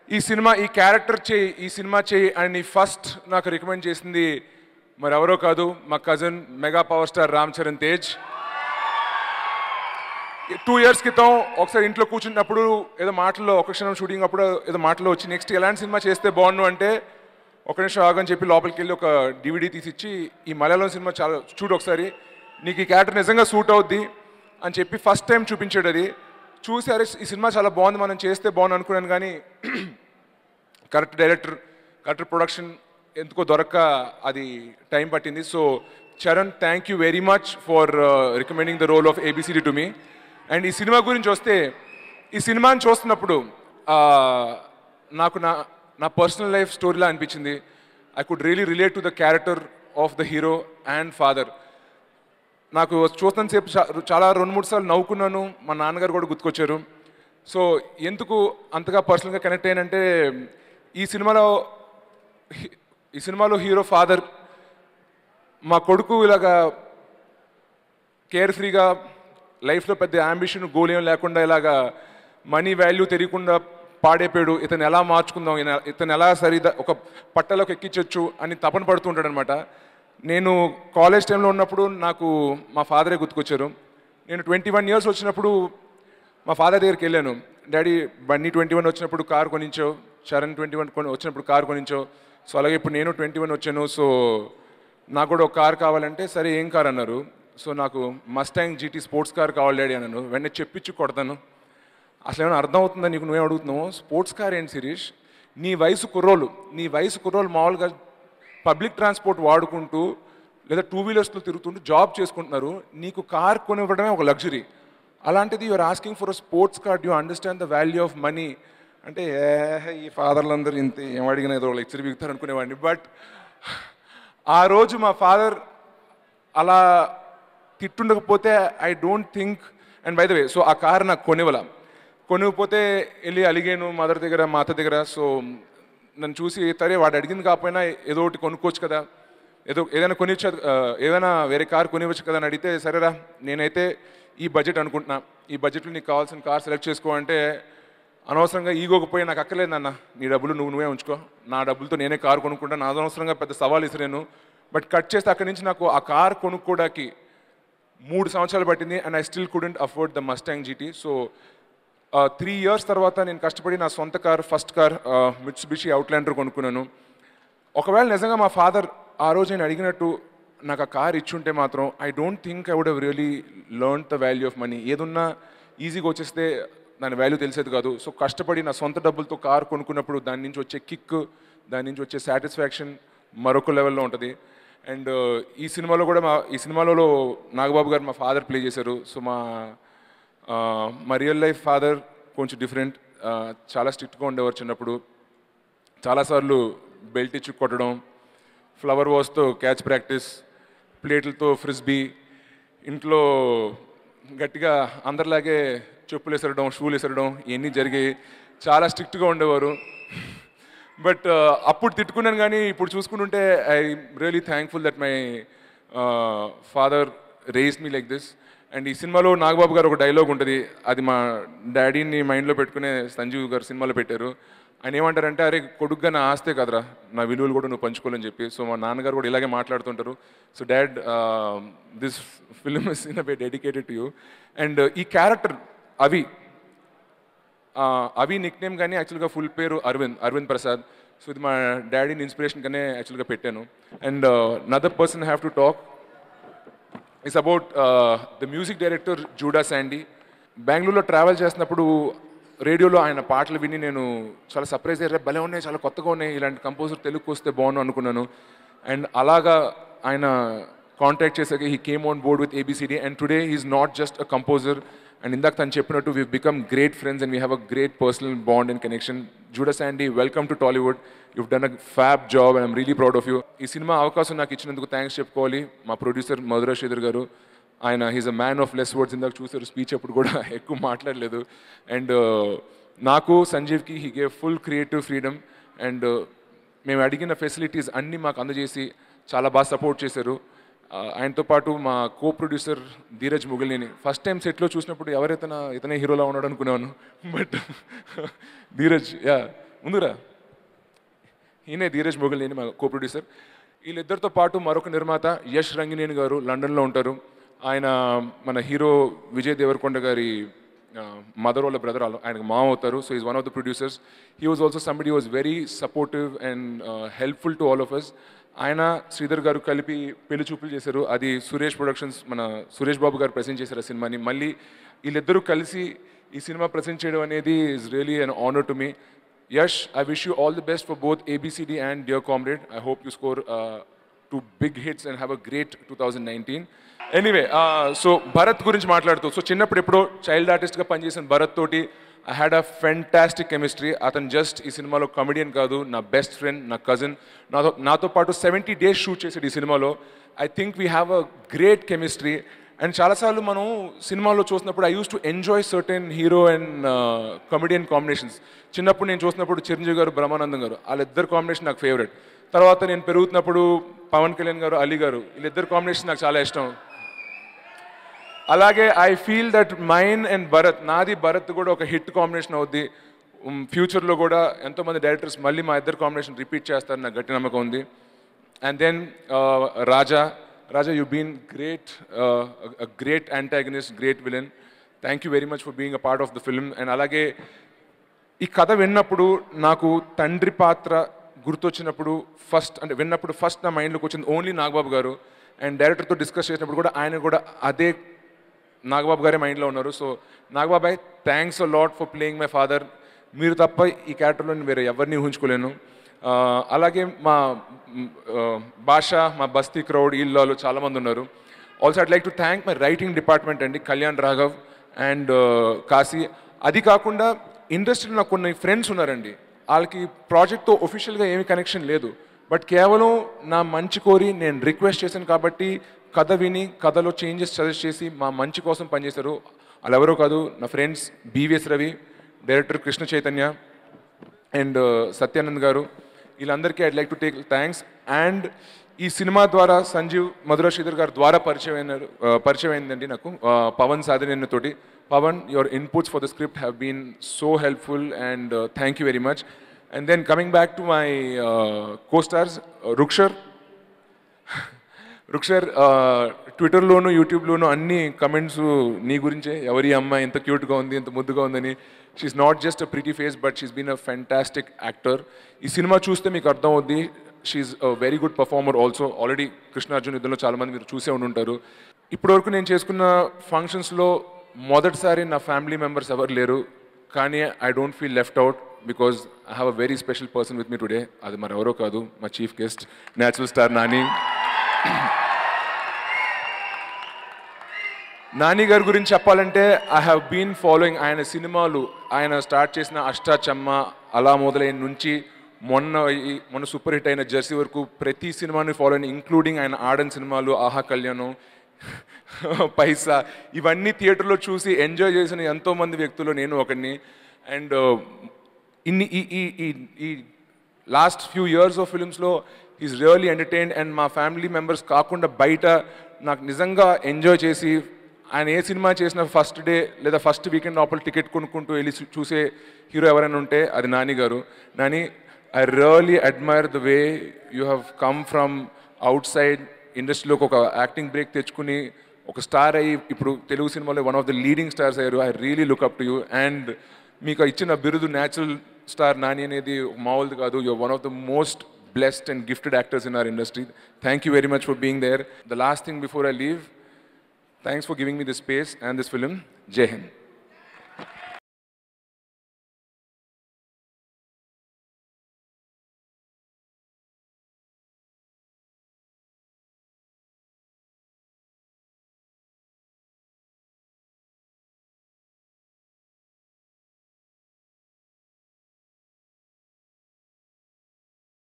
ఈ సినిమా ఈ క్యారెక్టర్ చేయి ఈ సినిమా చేయి అని ఫస్ట్ నాకు రికమెండ్ చేసింది మరి ఎవరో కాదు మా cousin mega power star Ram Charan Tej two years క్రితం ఒకసారి ఇంట్లో కూర్చున్నప్పుడు ఏదో మాటల్లో ఒక క్షణం షూటింగ్ అప్పుడు ఏదో మాటలో వచ్చి నెక్స్ట్ ఎలాంటి సినిమా చేస్తే బాగుండు అంటే ఒక నిమిషం ఆగని చెప్పి లోపలికి వెళ్ళి ఒక డివిడీ తీసిచ్చి ఈ మలయాళం సినిమా చాలా చూడు ఒకసారి నీకు ఈ క్యారెక్టర్ నిజంగా సూట్ అవుద్ది అని చెప్పి ఫస్ట్ టైం చూపించాడు అది చూసి అరే ఈ సినిమా చాలా బాగుంది మనం చేస్తే బాగుంది అనుకున్నాను కానీ కరెక్ట్ డైరెక్టర్ కరెక్ట్ ప్రొడక్షన్ ఎందుకో దొరక్క అది టైం పట్టింది so Charan thank you very much for recommending the role of ABCD to me and ఈ సినిమా గురించి వస్తే ఈ సినిమాని చూస్తున్నప్పుడు ఆ, నాకు నా నా పర్సనల్ లైఫ్ స్టోరీలా అనిపించింది I could really relate to the character of the hero and father నాకు చూస్తున్న సేపు చా- చాలా రెండు మూడు సార్లు నవ్వుకున్నాను మా నాన్నగారు కూడా గుర్తుకొచ్చారు సో ఎందుకు అంతగా పర్సనల్గా కనెక్ట్ అయ్యానంటే ఈ సినిమాలో హీ- ఈ సినిమాలో హీరో ఫాదర్ మా కొడుకు ఇలాగా కేర్ ఫ్రీగా లైఫ్లో పెద్ద అంబిషన్ గోల్ ఏం లేకుండా ఇలాగా మనీ వాల్యూ తెలియకుండా పాడైపోయాడు ఇతను ఎలా మార్చుకుందాం ఈయన- ఇతను ఎలా సరిదా ఒక పట్టలోకి ఎక్కించవచ్చు అని తపన పడుతూ ఉంటాడు అనమాట నేను కాలేజ్ టైంలో ఉన్నప్పుడు నాకు మా ఫాదరే గుర్తుకొచ్చారు నేను ట్వంటీ వన్ ఇయర్స్ వచ్చినప్పుడు మా ఫాదర్ దగ్గరికి వెళ్ళాను డాడీ బన్నీ ట్వంటీ వన్ వచ్చినప్పుడు కార్ కొనించో చరణ్ ట్వంటీ వన్ కొని వచ్చినప్పుడు కార్ కొనించో సో అలాగే ఇప్పుడు నేను ట్వంటీ వన్ వచ్చాను సో నాకు కూడా ఒక కార్ కావాలంటే సరే ఏం కార్ అన్నారు సో నాకు మస్టాంగ్ జీటీ స్పోర్ట్స్ కార్ కావాలి డాడీ అన్నాను వెంటనే చెప్పించి కొడతాను అసలు ఏమైనా అర్థం అవుతుందా నీకు నువ్వే అడుగుతున్నావు స్పోర్ట్స్ కార్ ఏంటి శిరీష్ నీ వయసు కుర్రోలు నీ వయసు కుర్రోలు మామూలుగా పబ్లిక్ ట్రాన్స్పోర్ట్ వాడుకుంటూ లేదా టూ వీలర్స్లో తిరుగుతుంటూ జాబ్ చేసుకుంటున్నారు నీకు కార్ కొనివ్వడమే ఒక లగ్జరీ అలాంటిది you are asking for a sports car you understand the value of money అంటే "ఏ, ఈ ఫాదర్లందరూ ఇంత ఏం అడిగినా ఏదో లెక్చర్ బిగుతారు అనుకునేవాడిని బట్ ఆ రోజు మా ఫాదర్ అలా తిట్టుండకపోతే I don't think and by the way so ఆ కార్ నాకు కొనివ్వాల కొనివ్వకపోతే వెళ్ళి అలిగాను మదర్ దగ్గర మా అత్త దగ్గర సో నన్ను చూసి సరే వాడు అడిగింది కాకపోయినా ఏదో ఒకటి కొనుక్కోవచ్చు కదా ఏదో ఏదైనా కొనిచ్చు ఏదైనా వేరే కార్ కొనివ్వచ్చు కదా అని అడిగితే సరేరా నేనైతే ఈ బడ్జెట్ అనుకుంటున్నా ఈ బడ్జెట్లో నీకు కావాల్సిన కార్ సెలెక్ట్ చేసుకో అంటే అనవసరంగా ఈగోకి పోయి నాకు అక్కర్లేదు నాన్న నీ డబ్బులు నువ్వు నువ్వే ఉంచుకో నా డబ్బులతో నేనే కారు కొనుక్కుంటా నా అనవసరంగా పెద్ద సవాల్ ఇసిరాను బట్ కట్ చేస్తే అక్కడి నుంచి నాకు ఆ కార్ కొనుక్కోవడానికి మూడు సంవత్సరాలు పట్టింది and I still couldn't afford the Mustang GT so three years తర్వాత నేను కష్టపడి నా సొంత car first car Mitsubishi Outlander కొనుక్కున్నాను ఒకవేళ నిజంగా మా ఫాదర్ ఆ రోజు నేను అడిగినట్టు నాకు ఆ కార్ ఇచ్చుంటే మాత్రం I don't think I would have really learn the value of money ఏదున్నా ఈజీగా వచ్చేస్తే దాని వాల్యూ తెలిసేది కాదు సో కష్టపడి నా సొంత డబ్బులతో కార్ కొనుక్కున్నప్పుడు దాని నుంచి వచ్చే కిక్ దాని నుంచి వచ్చే సాటిస్ఫాక్షన్ మరొక లెవెల్లో ఉంటుంది అండ్ ఈ సినిమాలో కూడా మా ఈ సినిమాలో నాగబాబు గారు మా ఫాదర్ ప్లే చేశారు సో మా ఆ, మా రియల్ లైఫ్ ఫాదర్ కొంచెం డిఫరెంట్ చాలా స్ట్రిక్ట్గా ఉండేవారు చిన్నప్పుడు చాలాసార్లు బెల్ట్ ఇచ్చి కొట్టడం ఫ్లవర్ వాష్తో క్యాచ్ ప్రాక్టీస్ ప్లేట్లతో ఫ్రిస్బీ ఇంట్లో గట్టిగా అందరిలాగే చెప్పులు వేసరడం షూలు వేసరడం ఇవన్నీ జరిగాయి చాలా స్ట్రిక్ట్గా ఉండేవారు బట్ అప్పుడు తిట్టుకున్నాను కానీ ఇప్పుడు చూసుకుంటుంటే I really thankful that my father raise me like this and ఈ సినిమాలో నాగబాబు గారు ఒక డైలాగ్ ఉంటుంది అది మా డాడీని మైండ్లో పెట్టుకునే సంజీవ్ గారు సినిమాలో పెట్టారు ఆయన ఏమంటారంటే అరే కొడుగ్గా నా ఆస్తే కదరా నా విలువలు కూడా నువ్వు పంచుకోవాలని చెప్పి సో మా నాన్నగారు కూడా ఇలాగే మాట్లాడుతుంటారు so dad this film is in by dedicated to you and ఈ క్యారెక్టర్ అవి ఆ, అవి నిక్ నేమ్ కానీ యాక్చువల్గా ఫుల్ పేరు అరవింద్ అరవింద్ ప్రసాద్ సో ఇది మా డాడీని ఇన్స్పిరేషన్ కనే యాక్చువల్గా పెట్టాను and another person have to talk it's about the music director Judah Sandhy బెంగళూరులో ట్రావెల్ చేస్తున్నప్పుడు రేడియోలో ఆయన పాటలు విని నేను చాలా సర్ప్రైజ్ అయ్యారు భలే ఉన్నాయి చాలా కొత్తగా ఉన్నాయి ఇలాంటి కంపోజర్ తెలుగుకి వస్తే బాగుండు అనుకున్నాను అండ్ అలాగా ఆయన కాంటాక్ట్ చేశాక he came on board with ABCD and today he's not just a composer and ఇందాక తను చెప్పినట్టు we become great friends and we have a great personal bond and connection Judah Sandhy welcome to Tollywood you've done a fab job and I'm really proud of you ఈ సినిమా అవకాశం నాకు ఇచ్చినందుకు thanks చెప్పుకోవాలి మా ప్రొడ్యూసర్ మధురా శ్రీధర్ గారు ఆయన he's a man of less words ఇందాక చూసారు స్పీచ్ అప్పుడు కూడా ఎక్కువ మాట్లాడలేదు అండ్ నాకు సంజీవ్కి he gave full creative freedom and మేము అడిగిన ఫెసిలిటీస్ అన్నీ మాకు అందజేసి చాలా బాగా సపోర్ట్ చేశారు ఆ, ఆయనతో పాటు మా co producer Dheeraj Mogilineni first time సెట్లో చూసినప్పుడు ఎవరైతే ఇతనే హీరోలా ఉన్నాడు అనుకున్నాను బట్ ధీరజ్ యా ముందురా ఈయనే ధీరజ్ మొగల్నేని మా కో ప్రొడ్యూసర్ వీళ్ళిద్దరితో పాటు మరొక నిర్మాత యష్ రంగినేని గారు లండన్లో ఉంటారు ఆయన మన హీరో విజయ్ దేవరకొండ గారి మదర్ వాళ్ళ బ్రదర్ ఆయనకు మామ అవుతారు so is one of the producers he was also somebody was very supportive and helpful to all of us ఆయన శ్రీధర్ గారు కలిపి పెళ్లి చూపులు చేశారు అది సురేష్ ప్రొడక్షన్స్ మన సురేష్ బాబు గారు ప్రజెంట్ చేశారు ఆ సినిమాని మళ్ళీ వీళ్ళిద్దరూ కలిసి ఈ సినిమా ప్రజెంట్ చేయడం అనేది is really an honour to me Yash I wish you all the best for both ABCD and Dear Comrade I hope you score two big hits and have a great two thousand nineteen anyway so Bharat గురించి మాట్లాడుతూ so చిన్నప్పుడు ఎప్పుడో child ఆర్టిస్ట్గా పనిచేసిన భరత్ తోటి I had a fantastic chemistry అతను just ఈ సినిమాలో కమెడియన్ కాదు నా బెస్ట్ ఫ్రెండ్ నా కజిన్ నాతో నాతో పాటు సెవెంటీ డేస్ షూట్ చేసాడు ఈ సినిమాలో I think we have a great chemistry and చాలాసార్లు మనం సినిమాలో చూసినప్పుడు I use to enjoy certain hero and comedian combinations చిన్నప్పుడు నేను చూసినప్పుడు చిరంజీవి గారు బ్రహ్మానందం గారు వాళ్ళిద్దరు కాంబినేషన్ నాకు ఫేవరెట్ తర్వాత నేను పెరుగుతున్నప్పుడు పవన్ కళ్యాణ్ గారు అలీ గారు వీళ్ళిద్దరు కాంబినేషన్ నాకు చాలా ఇష్టం అలాగే I feel that mine and Bharat నాది భరత్ కూడా ఒక హిట్ కాంబినేషన్ అవుద్ది ఫ్యూచర్లో కూడా ఎంతోమంది డైరెక్టర్స్ మళ్ళీ మా ఇద్దరు కాంబినేషన్ రిపీట్ చేస్తారని నాకు గట్టి నమ్మకం ఉంది and then Raja Raja you been great great antagonist great villain thank you very much for being a part of the film and అలాగే ఈ కథ విన్నప్పుడు నాకు తండ్రి పాత్ర గుర్తొచ్చినప్పుడు ఫస్ట్ అంటే విన్నప్పుడు ఫస్ట్ నా మైండ్లోకి వచ్చింది ఓన్లీ నాగబాబు గారు అండ్ డైరెక్టర్తో డిస్కస్ చేసినప్పుడు కూడా ఆయన కూడా అదే నాగబాబు గారే మైండ్లో ఉన్నారు so Nagababai thanks a lot for playing my father మీరు తప్ప ఈ క్యారెక్టర్లో నేను వేరే ఎవరిని ఊహించుకోలేను ఆ, అలాగే మా మ్, ఆ, భాష మా బస్తీ క్రౌడ్ వీళ్ళు చాలామంది ఉన్నారు also I'd like to thank my writing department అండి కళ్యాణ్ రాఘవ్ అండ్ కాశీ అది కాకుండా ఇండస్ట్రీలో నాకు కొన్ని ఫ్రెండ్స్ ఉన్నారండి వాళ్ళకి ప్రాజెక్ట్తో ఒఫిషియల్గా ఏమీ కనెక్షన్ లేదు బట్ కేవలం నా మంచి కోరి నేను రిక్వెస్ట్ చేశాను కాబట్టి కథ విని కథలో చేంజెస్ సజెస్ట్ చేసి మా మంచి కోసం పనిచేశారు వాళ్ళు ఎవరో కాదు నా friends BVS Ravi director Krishna Chaitanya and Satyanand గారు వీళ్ళందరికీ I'd like to take thanks and ఈ సినిమా ద్వారా సంజీవ్ మధుర శ్రీధర్ గారి ద్వారా పరిచయం అయినారు uh, పరిచయం అయిందండి నాకు uh, పవన్ సాధనేని తోటి Pavan your inputs for the script have been so helpful and thank you very much and then coming back to my co stars Rukshar Rukshar ట్విట్టర్లోను యూట్యూబ్లోను అన్ని కమెంట్స్ నీ గురించే ఎవరి అమ్మాయి ఎంత క్యూట్గా ఉంది ఎంత ముద్దుగా ఉందని she's not just a pretty face but she's been a fantastic actor ఈ సినిమా చూస్తే మీకు అర్థం అవుద్ది she's a very good performer also already Krishnarjun యుద్ధంలో చాలామంది మీరు చూసే ఉండి ఉంటారు ఇప్పటివరకు నేను చేసుకున్న ఫంక్షన్స్లో మొదటిసారి నా ఫ్యామిలీ మెంబర్స్ ఎవరు లేరు కానీ I don't feel left out because I have a very special person with me today అది మరి ఎవరో కాదు మా chief guest natural star Nani Nani గారి గురించి చెప్పాలంటే ఐ హ్యావ్ బీన్ ఫాలోయింగ్ ఆయన సినిమాలు ఆయన స్టార్ట్ చేసిన అష్టాచమ్మ అలా మొదలైన నుంచి మొన్న ఈ- మొన్న సూపర్ హిట్ అయిన జెర్సీ వరకు ప్రతి సినిమాని ఫాలో అయిన ఇంక్లూడింగ్ ఆయన ఆడన్ సినిమాలు ఆహా కళ్యాణం పైసా ఇవన్నీ థియేటర్లో చూసి ఎంజాయ్ చేసిన ఎంతో మంది వ్యక్తులు నేను ఒకడిని అండ్ ఇన్ని ఈ ఈ ఈ ఈ లాస్ట్ ఫ్యూ ఇయర్స్ ఆఫ్ ఫిల్మ్స్లో ఈజ్ రియల్లీ ఎంటర్టైన్ అండ్ మా ఫ్యామిలీ మెంబర్స్ కాకుండా బయట నాకు నిజంగా ఎంజాయ్ చేసి ఆయన ఏ సినిమా చేసిన ఫస్ట్ డే లేదా ఫస్ట్ వీకెండ్ లోపల టికెట్ కొనుక్కుంటూ వెళ్ళి చూ- చూసే హీరో ఎవరైనా ఉంటే అది నాని గారు Nani I really admire the way you have come from outside ఇండస్ట్రీలోకి ఒక యాక్టింగ్ బ్రేక్ తెచ్చుకుని ఒక స్టార్ అయ్యి ఇప్పుడు తెలుగు సినిమాలో one of the leading stars అయ్యారు I really look up to you and మీకు ఇచ్చిన బిరుదు న్యాచురల్ స్టార్ నాని అనేది మామూలుది కాదు you're one of the most blessed and gifted actors in our industry. Thank you very much for being there. The last thing before I leave, thanks for giving me this space and this film. Jai Hind.